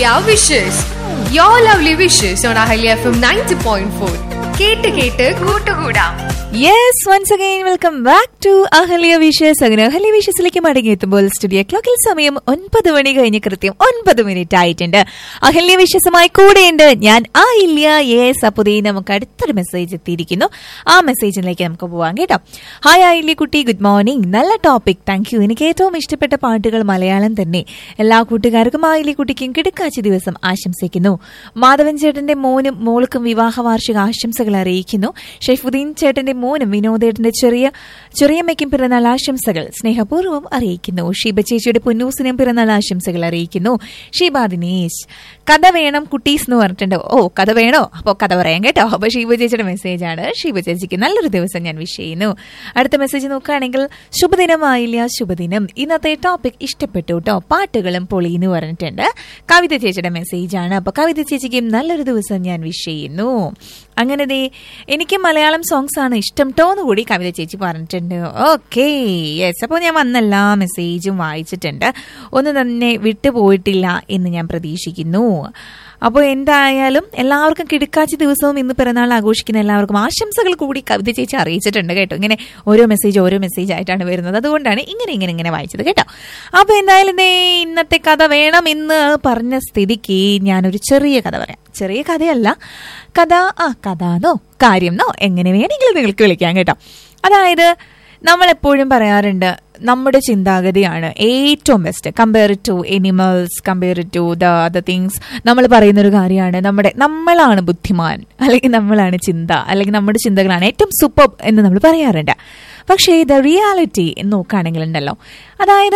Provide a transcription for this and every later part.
Ahalya wishes your lovely wishes on Ahalya FM ninety point four ഫോർ കേട്ട് കേട്ട് കൂട്ടുകൂടാം yes once again welcome back to Ahalya wishes അങ്ങനെ Ahalya വിഷസിലേക്ക് മടങ്ങിയെത്തുമ്പോൾ studio ക്ലോക്കിൽ സമയം ഒൻപത് മണി കഴിഞ്ഞ് കൃത്യം ഒൻപത് മിനിറ്റ് ആയിട്ടുണ്ട് അഹല്യ വിഷസുമായി കൂടെയുണ്ട് ഞാൻ ആ ഇല്ല യെസ് അപ്പോൾ ദേ നമുക്ക് അടുത്തൊരു മെസ്സേജ് എത്തിയിരിക്കുന്നു ആ മെസ്സേജിലേക്ക് നമുക്ക് പോവാം കേട്ടോ ഹായ് ആയില്യ കുട്ടി ഗുഡ് മോർണിംഗ് നല്ല ടോപ്പിക് താങ്ക് യു എനിക്ക് ഏറ്റവും ഇഷ്ടപ്പെട്ട പാട്ടുകൾ മലയാളം തന്നെ എല്ലാ കൂട്ടുകാർക്കും ആയില്യ കുട്ടിക്കും കിടക്കാച്ചി ദിവസം ആശംസിക്കുന്നു മാധവൻ ചേട്ടന്റെ മോനും മോൾക്കും വിവാഹ വാർഷിക ആശംസകൾ അറിയിക്കുന്നു ഷെയ്ഫുദ്ദീൻ ചേട്ടന്റെ മോനും വിനോദേട്ടന്റെ ചെറിയ ചെറിയമ്മയ്ക്കും പിറന്നാൾ ആശംസകൾ സ്നേഹപൂർവ്വം അറിയിക്കുന്നു ഷീബ ചേച്ചിയുടെ പുന്നൂസിനും പിറന്നാൾ ആശംസകൾ അറിയിക്കുന്നു ഷീബ ദിനേശ് കഥ വേണം കുട്ടീസ് എന്ന് പറഞ്ഞിട്ടുണ്ട് ഓ കഥ വേണോ അപ്പോൾ കഥ പറയാം കേട്ടോ അപ്പോൾ ഷീബ ചേച്ചിയുടെ മെസ്സേജാണ് ഷീബ ചേച്ചിക്ക് നല്ലൊരു ദിവസം ഞാൻ വിഷ് ചെയ്യുന്നു അടുത്ത മെസ്സേജ് നോക്കുകയാണെങ്കിൽ ശുഭദിനമായില്ല ശുഭദിനം ഇന്നത്തെ ടോപ്പിക് ഇഷ്ടപ്പെട്ടു കേട്ടോ പാട്ടുകളും പൊളി എന്ന് പറഞ്ഞിട്ടുണ്ട് കവിത ചേച്ചിയുടെ മെസ്സേജാണ് അപ്പോൾ കവിത ചേച്ചിക്കും നല്ലൊരു ദിവസം ഞാൻ വിഷ് ചെയ്യുന്നു അങ്ങനെ ദേ എനിക്ക് മലയാളം സോങ്സ് ആണ് ഇഷ്ടം ട്ടോ എന്ന് കൂടി കവിത ചേച്ചി പറഞ്ഞിട്ടുണ്ട് ഓക്കെ യെസ് അപ്പോൾ ഞാൻ വന്ന എല്ലാ മെസ്സേജും വായിച്ചിട്ടുണ്ട് ഒന്നും തന്നെ വിട്ടുപോയിട്ടില്ല എന്ന് ഞാൻ പ്രതീക്ഷിക്കുന്നു അപ്പോൾ എന്തായാലും എല്ലാവർക്കും കിടക്കാച്ചി ദിവസവും ഇന്ന് പിറന്നാൾ ആഘോഷിക്കുന്ന എല്ലാവർക്കും ആശംസകൾ കൂടി കവിത ചേച്ചി അറിയിച്ചിട്ടുണ്ട് കേട്ടോ ഇങ്ങനെ ഓരോ മെസ്സേജ് ഓരോ മെസ്സേജ് ആയിട്ടാണ് വരുന്നത് അതുകൊണ്ടാണ് ഇങ്ങനെ ഇങ്ങനെ ഇങ്ങനെ വായിച്ചത് കേട്ടോ അപ്പോൾ എന്തായാലും ദേ ഇന്നത്തെ കഥ വേണം എന്ന് പറഞ്ഞ സ്ഥിതിക്ക് ഞാനൊരു ചെറിയ കഥ പറയാം ചെറിയ കഥയല്ല കഥ ആ കഥാന്നോ കാര്യംന്നോ എങ്ങനെ വേണമെങ്കിലും നിങ്ങൾക്ക് വിളിക്കാം കേട്ടോ അതായത് നമ്മൾ എപ്പോഴും പറയാറുണ്ട് നമ്മുടെ ചിന്താഗതിയാണ് ഏറ്റവും best compare to animals compare to the other things നമ്മൾ പറയുന്ന ഒരു കാര്യമാണ് നമ്മുടെ നമ്മളാണ് ബുദ്ധിമാൻ അല്ലെങ്കിൽ നമ്മളാണ് ചിന്ത അല്ലെങ്കിൽ നമ്മുടെ ചിന്തകളാണ് ഏറ്റവും സൂപ്പർ എന്ന് നമ്മൾ പറയാറുണ്ട് പക്ഷേ ദ റിയാലിറ്റി എന്ന് നോക്കുകയാണെങ്കിൽ ഉണ്ടല്ലോ അതായത്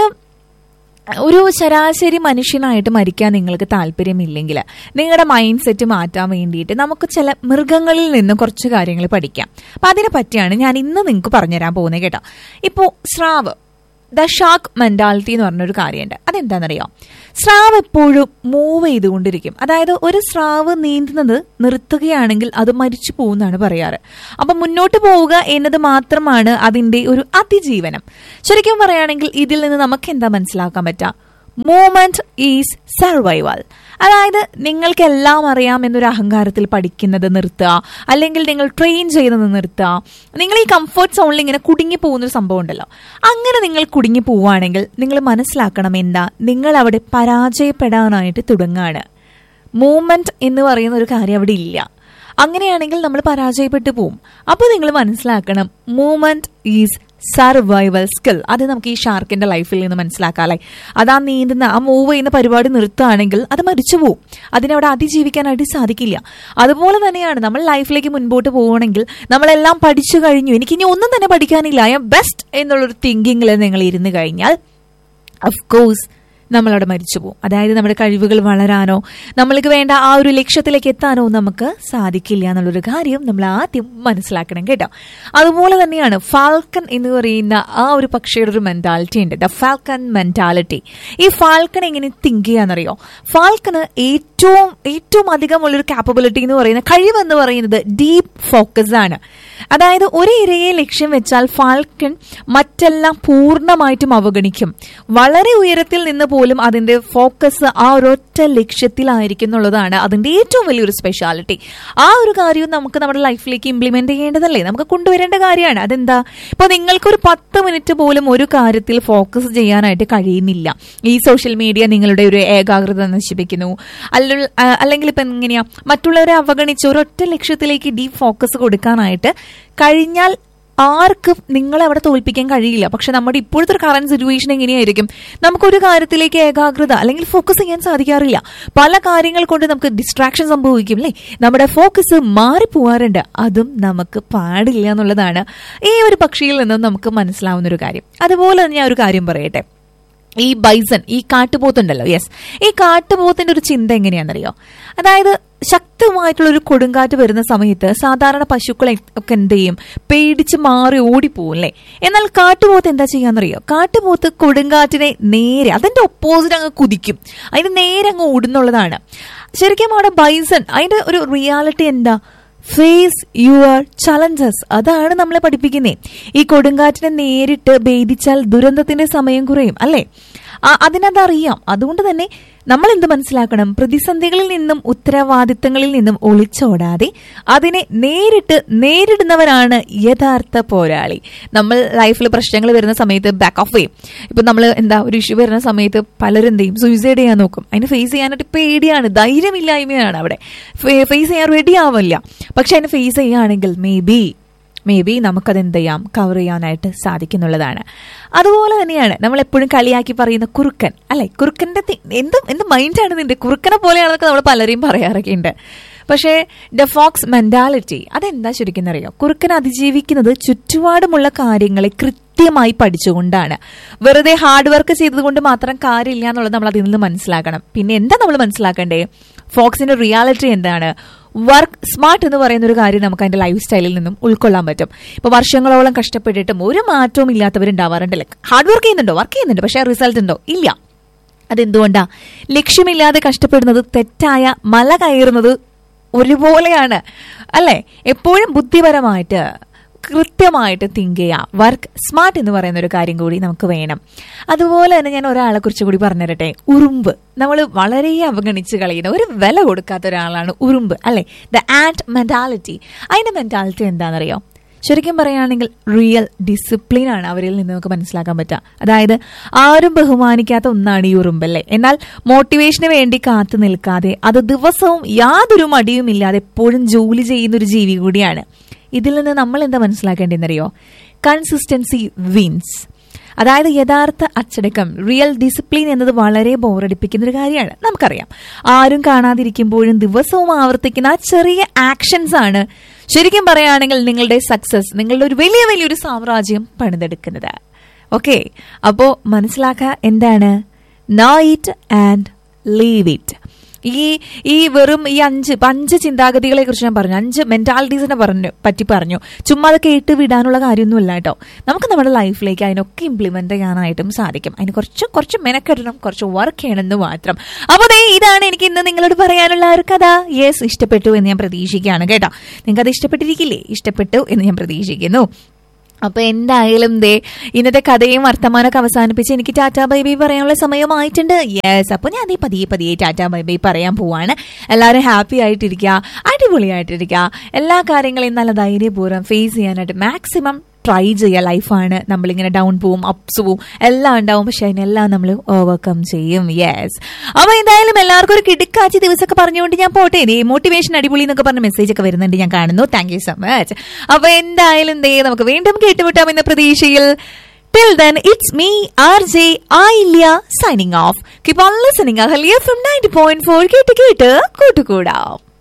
ഒരു ശരാശരി മനുഷ്യനായിട്ട് മരിക്കാൻ നിങ്ങൾക്ക് താല്പര്യമില്ലെങ്കിൽ നിങ്ങളുടെ മൈൻഡ് സെറ്റ് മാറ്റാൻ വേണ്ടിയിട്ട് നമുക്ക് ചില മൃഗങ്ങളിൽ നിന്ന് കുറച്ച് കാര്യങ്ങൾ പഠിക്കാം അപ്പം അതിനെ പറ്റിയാണ് ഞാൻ ഇന്ന് നിങ്ങൾക്ക് പറഞ്ഞുതരാൻ പോകുന്നത് കേട്ടോ ഇപ്പോൾ സ്രാവ് ദ ഷാക്ക് മെന്റാലിറ്റി എന്ന് പറഞ്ഞൊരു കാര്യമുണ്ട് അതെന്താണെന്നറിയോ സ്രാവ് എപ്പോഴും മൂവ് ചെയ്തുകൊണ്ടിരിക്കും അതായത് ഒരു സ്രാവ് നീന്തുന്നത് നിർത്തുകയാണെങ്കിൽ അത് മരിച്ചു പോകുന്നതാണ് പറയാറ് അപ്പൊ മുന്നോട്ട് പോവുക എന്നത് മാത്രമാണ് അതിന്റെ ഒരു അതിജീവനം ശരിക്കും പറയുകയാണെങ്കിൽ ഇതിൽ നിന്ന് നമുക്ക് എന്താ മനസ്സിലാക്കാൻ പറ്റുക മൂവ്മെന്റ് ഈസ് സർവൈവൽ അതായത് നിങ്ങൾക്ക് എല്ലാം അറിയാം എന്നൊരു അഹങ്കാരത്തിൽ പഠിക്കുന്നത് നിർത്തുക അല്ലെങ്കിൽ നിങ്ങൾ ട്രെയിൻ ചെയ്യുന്നത് നിർത്തുക നിങ്ങൾ ഈ കംഫർട്ട് സോണിൽ ഇങ്ങനെ കുടുങ്ങി പോകുന്ന ഒരു സംഭവം ഉണ്ടല്ലോ അങ്ങനെ നിങ്ങൾ കുടുങ്ങി പോവുകയാണെങ്കിൽ നിങ്ങൾ മനസ്സിലാക്കണം എന്താ നിങ്ങൾ അവിടെ പരാജയപ്പെടാനായിട്ട് തുടങ്ങാണ് മൂവ്മെന്റ് എന്ന് പറയുന്ന ഒരു കാര്യം അവിടെ ഇല്ല അങ്ങനെയാണെങ്കിൽ നമ്മൾ പരാജയപ്പെട്ടു പോവും അപ്പോൾ നിങ്ങൾ മനസ്സിലാക്കണം മൂവ്മെന്റ് ഈസ് സർവൈവൽ സ്കിൽ അത് നമുക്ക് ഈ ഷാർക്കിന്റെ ലൈഫിൽ നിന്ന് മനസ്സിലാക്കാല്ലേ അത് ആ നീന്തുന്ന ആ മൂവ് ചെയ്യുന്ന പരിപാടി നിർത്തുകയാണെങ്കിൽ അത് മരിച്ചു പോവും അതിനവിടെ അതിജീവിക്കാനായിട്ട് സാധിക്കില്ല അതുപോലെ തന്നെയാണ് നമ്മൾ ലൈഫിലേക്ക് മുൻപോട്ട് പോകണമെങ്കിൽ നമ്മളെല്ലാം പഠിച്ചു കഴിഞ്ഞു എനിക്ക് ഇനി ഒന്നും തന്നെ പഠിക്കാനില്ല ഐ എം ബെസ്റ്റ് എന്നുള്ളൊരു തിങ്കിങ്ങിൽ നിങ്ങൾ ഇരുന്ന് കഴിഞ്ഞാൽ അഫ് കോഴ്സ് നമ്മളവിടെ മരിച്ചു പോകും അതായത് നമ്മുടെ കഴിവുകൾ വളരാനോ നമ്മൾക്ക് വേണ്ട ആ ഒരു ലക്ഷ്യത്തിലേക്ക് എത്താനോ നമുക്ക് സാധിക്കില്ല എന്നുള്ളൊരു കാര്യം നമ്മൾ ആദ്യം മനസ്സിലാക്കണം കേട്ടോ അതുപോലെ തന്നെയാണ് ഫാൽക്കൺ എന്ന് പറയുന്ന ആ ഒരു പക്ഷിയുടെ ഒരു മെന്റാലിറ്റി ഉണ്ട് ദ ഫാൽക്കൺ മെന്റാലിറ്റി ഈ ഫാൽക്കൺ എങ്ങനെ തിങ്ക് ചെയ്യാന്നറിയോ ഫാൽക്കണ് ഏറ്റവും ഏറ്റവും അധികമുള്ളൊരു കാപ്പബിലിറ്റി എന്ന് പറയുന്ന കഴിവെന്ന് പറയുന്നത് ഡീപ്പ് ഫോക്കസ് ആണ് അതായത് ഒരു ഇരയെ ലക്ഷ്യം വെച്ചാൽ ഫാൽക്കൺ മറ്റെല്ലാം പൂർണ്ണമായിട്ടും അവഗണിക്കും വളരെ ഉയരത്തിൽ നിന്ന് പോലും അതിന്റെ ഫോക്കസ് ആ ഒരൊറ്റ ലക്ഷ്യത്തിലായിരിക്കും എന്നുള്ളതാണ് അതിന്റെ ഏറ്റവും വലിയൊരു സ്പെഷ്യാലിറ്റി ആ ഒരു കാര്യവും നമുക്ക് നമ്മുടെ ലൈഫിലേക്ക് ഇംപ്ലിമെന്റ് ചെയ്യേണ്ടതല്ലേ നമുക്ക് കൊണ്ടുവരേണ്ട കാര്യമാണ് അതെന്താ ഇപ്പൊ നിങ്ങൾക്കൊരു പത്ത് മിനിറ്റ് പോലും ഒരു കാര്യത്തിൽ ഫോക്കസ് ചെയ്യാനായിട്ട് കഴിയുന്നില്ല ഈ സോഷ്യൽ മീഡിയ നിങ്ങളുടെ ഒരു ഏകാഗ്രത നശിപ്പിക്കുന്നു അല്ല- അല്ലെങ്കിൽ ഇപ്പൊ എങ്ങനെയാ മറ്റുള്ളവരെ അവഗണിച്ച് ഒരൊറ്റ ലക്ഷ്യത്തിലേക്ക് ഡീപ് ഫോക്കസ് കൊടുക്കാനായിട്ട് കഴിഞ്ഞാൽ ആർക്കും നിങ്ങളെ അവിടെ തോൽപ്പിക്കാൻ കഴിയില്ല പക്ഷെ നമ്മുടെ ഇപ്പോഴത്തെ ഒരു കറന്റ് സിറ്റുവേഷൻ എങ്ങനെയായിരിക്കും നമുക്കൊരു കാര്യത്തിലേക്ക് ഏകാഗ്രത അല്ലെങ്കിൽ ഫോക്കസ് ചെയ്യാൻ സാധിക്കാറില്ല പല കാര്യങ്ങൾ കൊണ്ട് നമുക്ക് ഡിസ്ട്രാക്ഷൻ സംഭവിക്കും അല്ലേ നമ്മുടെ ഫോക്കസ് മാറിപ്പോവാറുണ്ട് അതും നമുക്ക് പാടില്ല എന്നുള്ളതാണ് ഈ ഒരു പക്ഷിയിൽ നിന്നും നമുക്ക് കൊടുക്കാവുന്ന ഒരു കാര്യം അതുപോലെ തന്നെ ഞാൻ ഒരു കാര്യം പറയട്ടെ ഈ ബൈസൺ ഈ കാട്ടുപോത്തുണ്ടല്ലോ യെസ് ഈ കാട്ടുപോത്തിന്റെ ഒരു ചിന്ത എങ്ങനെയാണെന്നറിയോ അതായത് ശക്തമായിട്ടുള്ള ഒരു കൊടുങ്കാറ്റ് വരുന്ന സമയത്ത് സാധാരണ പശുക്കളെ ഒക്കെ എന്ത് ചെയ്യും പേടിച്ച് മാറി ഓടിപ്പോവും അല്ലേ എന്നാൽ കാട്ടുപോത്ത് എന്താ ചെയ്യാന്നറിയോ കാട്ടുപോത്ത് കൊടുങ്കാറ്റിനെ നേരെ അതിന്റെ ഒപ്പോസിറ്റ് അങ്ങ് കുതിക്കും അതിന് നേരെ അങ്ങ് ഓടുന്നുള്ളതാണ് ശരിക്കും അവിടെ ബൈസൺ അതിന്റെ ഒരു റിയാലിറ്റി എന്താ ഫേസ് യുവർ ചലഞ്ചസ് അതാണ് നമ്മളെ പഠിപ്പിക്കുന്നേ ഈ കൊടുങ്കാറ്റിനെ നേരിട്ട് ഭേദിച്ചാൽ ദുരന്തത്തിന്റെ സമയം കുറയും അല്ലേ ആ- അതിനതറിയാം അതുകൊണ്ട് തന്നെ നമ്മൾ എന്ത് മനസ്സിലാക്കണം പ്രതിസന്ധികളിൽ നിന്നും ഉത്തരവാദിത്തങ്ങളിൽ നിന്നും ഒളിച്ചോടാതെ അതിനെ നേരിട്ട് നേരിടുന്നവരാണ് യഥാർത്ഥ പോരാളി നമ്മൾ ലൈഫിൽ പ്രശ്നങ്ങൾ വരുന്ന സമയത്ത് ബാക്ക് ഓഫ് ചെയ്യും ഇപ്പൊ നമ്മൾ എന്താ ഒരു ഇഷ്യൂ വരുന്ന സമയത്ത് പലരും എന്ത് ചെയ്യും സൂയിസൈഡ് ചെയ്യാൻ നോക്കും അതിനെ ഫേസ് ചെയ്യാനായിട്ട് പേടിയാണ് ധൈര്യമില്ലായ്മയാണ് അവിടെ ഫേസ് ചെയ്യാൻ റെഡി ആവില്ല പക്ഷെ അതിനെ ഫേസ് ചെയ്യുകയാണെങ്കിൽ മേ ബി മേ ബി നമുക്കത് എന്ത് ചെയ്യാം കവർ ചെയ്യാനായിട്ട് സാധിക്കുന്നുള്ളതാണ് അതുപോലെ തന്നെയാണ് നമ്മൾ എപ്പോഴും കളിയാക്കി പറയുന്ന കുറുക്കൻ അല്ലെ കുറുക്കന്റെ തി- എന്ത് എന്ത് മൈൻഡാണ് നിന്റെ കുറുക്കനെ പോലെയാണെന്നൊക്കെ നമ്മൾ പലരെയും പറയാറൊക്കെ ഉണ്ട് പക്ഷേ ഡെഫോക്സ് മെന്റാലിറ്റി അതെന്താ ശരിക്കും അറിയോ കുറുക്കൻ അതിജീവിക്കുന്നത് ചുറ്റുപാടുമുള്ള കാര്യങ്ങളെ കൃത്യമായി പഠിച്ചുകൊണ്ടാണ് വെറുതെ ഹാർഡ് വർക്ക് ചെയ്തതുകൊണ്ട് മാത്രം കാര്യമില്ല എന്നുള്ളത് നമ്മൾ അതിൽ നിന്ന് മനസ്സിലാക്കണം പിന്നെ എന്താ നമ്മൾ മനസ്സിലാക്കണ്ടേ ഫോക്സിന്റെ റിയാലിറ്റി എന്താണ് വർക്ക് സ്മാർട്ട് എന്ന് പറയുന്ന ഒരു കാര്യം നമുക്ക് അതിന്റെ ലൈഫ് സ്റ്റൈലിൽ നിന്നും ഉൾക്കൊള്ളാൻ പറ്റും ഇപ്പൊ വർഷങ്ങളോളം കഷ്ടപ്പെട്ടിട്ടും ഒരു മാറ്റവും ഇല്ലാത്തവരുണ്ടാവാറുണ്ടല്ലേ ഹാർഡ് വർക്ക് ചെയ്യുന്നുണ്ടോ വർക്ക് ചെയ്യുന്നുണ്ട് പക്ഷേ റിസൾട്ട് ഉണ്ടോ ഇല്ല അതെന്തുകൊണ്ടാ ലക്ഷ്യമില്ലാതെ കഷ്ടപ്പെടുന്നത് തെറ്റായ മല കയറുന്നത് ഒരുപോലെയാണ് അല്ലെ എപ്പോഴും ബുദ്ധിപരമായിട്ട് കൃത്യമായിട്ട് തിങ്ക് ചെയ്യുക വർക്ക് സ്മാർട്ട് എന്ന് പറയുന്ന ഒരു കാര്യം കൂടി നമുക്ക് വേണം അതുപോലെ തന്നെ ഞാൻ ഒരാളെ കുറിച്ച് കൂടി പറഞ്ഞു തരട്ടെ ഉറുമ്പ് നമ്മൾ വളരെ അവഗണിച്ച് കളയുന്ന ഒരു വില കൊടുക്കാത്ത ഒരാളാണ് ഉറുമ്പ് അല്ലെ ദ ആൻഡ് മെന്റാലിറ്റി അതിന്റെ മെന്റാലിറ്റി എന്താണെന്നറിയോ ശരിക്കും പറയുകയാണെങ്കിൽ റിയൽ ഡിസിപ്ലിൻ ആണ് അവരിൽ നിന്ന് നമുക്ക് മനസ്സിലാക്കാൻ പറ്റുക അതായത് ആരും ബഹുമാനിക്കാത്ത ഒന്നാണ് ഈ ഉറുമ്പല്ലേ എന്നാൽ മോട്ടിവേഷന് വേണ്ടി കാത്തു നിൽക്കാതെ അത് ദിവസവും യാതൊരു മടിയും ഇല്ലാതെ എപ്പോഴും ജോലി ചെയ്യുന്ന ഒരു ജീവി കൂടിയാണ് ഇതിൽ നിന്ന് നമ്മൾ എന്താ മനസ്സിലാക്കേണ്ടതെന്നറിയോ കൺസിസ്റ്റൻസി വിൻസ് അതായത് യഥാർത്ഥ അച്ചടക്കം റിയൽ ഡിസിപ്ലിൻ എന്നത് വളരെ ബോറടിപ്പിക്കുന്ന ഒരു കാര്യമാണ് നമുക്കറിയാം ആരും കാണാതിരിക്കുമ്പോഴും ദിവസവും ആവർത്തിക്കുന്ന ആ ചെറിയ ആക്ഷൻസ് ആണ് ശരിക്കും പറയുകയാണെങ്കിൽ നിങ്ങളുടെ സക്സസ് നിങ്ങളുടെ ഒരു വലിയ വലിയൊരു സാമ്രാജ്യം പണിതെടുക്കുന്നത് ഓക്കെ അപ്പോ മനസ്സിലാക്കുക എന്താണ് know it and leave it ഈ ഈ വെറും ഈ അഞ്ച് ഇപ്പൊ അഞ്ച് ചിന്താഗതികളെ കുറിച്ച് ഞാൻ പറഞ്ഞു അഞ്ച് മെന്റാലിറ്റീസിനെ പറഞ്ഞു പറ്റി പറഞ്ഞു ചുമ്മാ അത് കേട്ട് വിടാനുള്ള കാര്യമൊന്നുമില്ല കേട്ടോ നമുക്ക് നമ്മുടെ ലൈഫിലേക്ക് അതിനൊക്കെ ഇംപ്ലിമെന്റ് ചെയ്യാനായിട്ടും സാധിക്കും അതിന് കുറച്ച് കുറച്ച് മെനക്കെടണം കുറച്ച് വർക്ക് ചെയ്യണമെന്ന് മാത്രം അപ്പോൾ ദേ ഇതാണ് എനിക്ക് ഇന്ന് നിങ്ങളോട് പറയാനുള്ള ഒരു കഥ യെസ് ഇഷ്ടപ്പെട്ടു എന്ന് ഞാൻ പ്രതീക്ഷിക്കുകയാണ് കേട്ടോ നിങ്ങൾക്ക് അത് ഇഷ്ടപ്പെട്ടിരിക്കില്ലേ ഇഷ്ടപ്പെട്ടു എന്ന് ഞാൻ പ്രതീക്ഷിക്കുന്നു അപ്പൊ എന്തായാലും ദേ ഇന്നത്തെ കഥയും വർത്തമാനമൊക്കെ അവസാനിപ്പിച്ച് എനിക്ക് ടാറ്റാ ബൈ ബൈ പറയാനുള്ള സമയമായിട്ടുണ്ട് യെസ് അപ്പൊ ഞാൻ ഈ പതിയെ പതിയെ ടാറ്റാ ബൈ ബൈ പറയാൻ പോവാണ് എല്ലാവരും ഹാപ്പി ആയിട്ടിരിക്കുക അടിപൊളിയായിട്ടിരിക്കുക എല്ലാ കാര്യങ്ങളെയും നല്ല ധൈര്യപൂർവ്വം ഫേസ് ചെയ്യാനായിട്ട് മാക്സിമം ട്രൈ ചെയ്യുക ലൈഫാണ് നമ്മളിങ്ങനെ ഡൗൺ പോവും അപ്സ് പോവും എല്ലാം ഉണ്ടാവും പക്ഷെ അതിനെല്ലാം നമ്മൾ ഓവർകം ചെയ്യും യെസ് അപ്പൊ എന്തായാലും എല്ലാവർക്കും ഒരു കിടുക്കാച്ചി ദിവസമൊക്കെ പറഞ്ഞുകൊണ്ട് ഞാൻ പോട്ടെ ദേ മോട്ടിവേഷൻ അടിപൊളി എന്നൊക്കെ പറഞ്ഞ മെസ്സേജ് ഒക്കെ വരുന്നുണ്ട് ഞാൻ കാണുന്നു താങ്ക് യു സോ മച്ച് അപ്പൊ എന്തായാലും ദേ നമുക്ക് വീണ്ടും കേട്ടുമുട്ടാം എന്ന പ്രതീക്ഷയിൽ Till then, it's me, RJ Ailia, signing off. Keep on listening. Ahalya from 90.4 കേട്ട് കേട്ട് കൂട്ടുകൂടാം